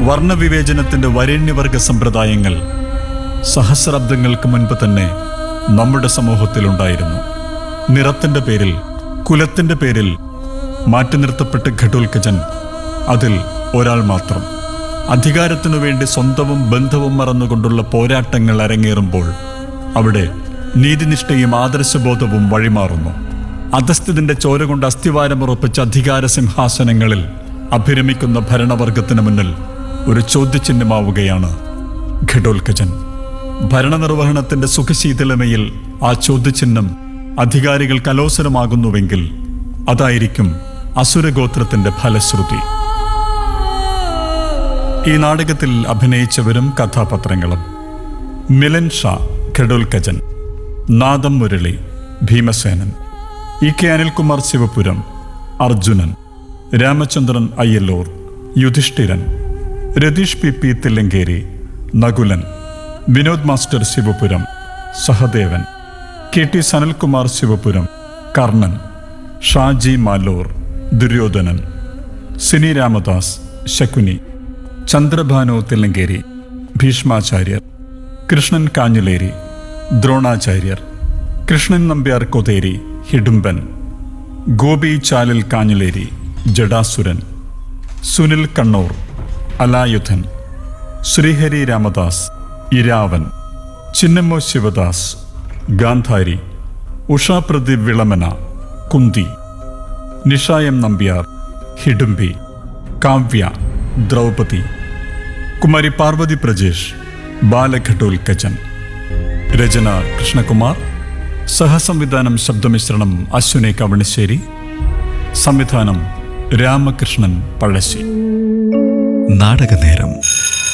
വർണ്ണവിവേചനത്തിന്റെ വരേണ്യവർഗ സമ്പ്രദായങ്ങൾ സഹസ്രാബ്ദങ്ങൾക്ക് മുൻപ് തന്നെ നമ്മുടെ സമൂഹത്തിലുണ്ടായിരുന്നു നിറത്തിന്റെ പേരിൽ കുലത്തിന്റെ പേരിൽ മാറ്റി നിർത്തപ്പെട്ട ഘടോൽക്കജൻ അതിൽ ഒരാൾ മാത്രം അധികാരത്തിനു വേണ്ടി സ്വന്തവും ബന്ധവും മറന്നുകൊണ്ടുള്ള പോരാട്ടങ്ങൾ അരങ്ങേറുമ്പോൾ അവിടെ നീതിനിഷ്ഠയും ആദർശബോധവും വഴിമാറുന്നു അധസ്ഥിതിന്റെ ചോര കൊണ്ട് അസ്ഥിവാരമുറപ്പിച്ച അധികാര സിംഹാസനങ്ങളിൽ അഭിരമിക്കുന്ന ഭരണവർഗത്തിന് മുന്നിൽ ഒരു ചോദ്യചിഹ്നമാവുകയാണ് ഘടോൽക്കജൻ ഭരണനിർവഹണത്തിന്റെ സുഖശീതളമയിൽ ആ ചോദ്യചിഹ്നം അധികാരികൾ കലോസരമാകുന്നുവെങ്കിൽ അതായിരിക്കും അസുരഗോത്രത്തിന്റെ ഫലശ്രുതി ഈ നാടകത്തിൽ അഭിനയിച്ചവരും കഥാപാത്രങ്ങളും Milan Shah Ghatolkachan Nadam Murali Bhimasenan E K Anilkumar Sivapuram Arjunan Ramachandran Ayyalloor Yudhishthiran Ratheesh P P Thillankeri Nakulan Vinod master Sivapuram Sahadevan K T Sanalkumar Sivapuram Karnan Shaji Malor Duryodhanan Sini Ramadas Shakuni Chandrabhanu Thillankeri Bhishmacharyar Krishnan Kanhileri Dronacharyar Krishnan Nambiar Kotheri Hidumban Gopi Chalil Kanhileri Jatasuran Sunil Kannur Alayudhan Sreehari Ramadas Iravan ചിന്നമ്മോ ശിവദാസ് ഗാന്ധാരി ഉഷാ പ്രദീപ് വിളമന കുന്തി നിഷായം നമ്പ്യാർ ഹിഡുംബി കാവ്യ ദ്രൗപദി കുമാരി പാർവതി പ്രജേഷ് ബാലഘട്ടോൽക്കച്ചൻ രചന കൃഷ്ണകുമാർ സഹസംവിധാനം ശബ്ദമിശ്രണം അശ്വിനി കവണശ്ശേരി സംവിധാനം രാമകൃഷ്ണൻ പഴശ്ശി നാടകനേരം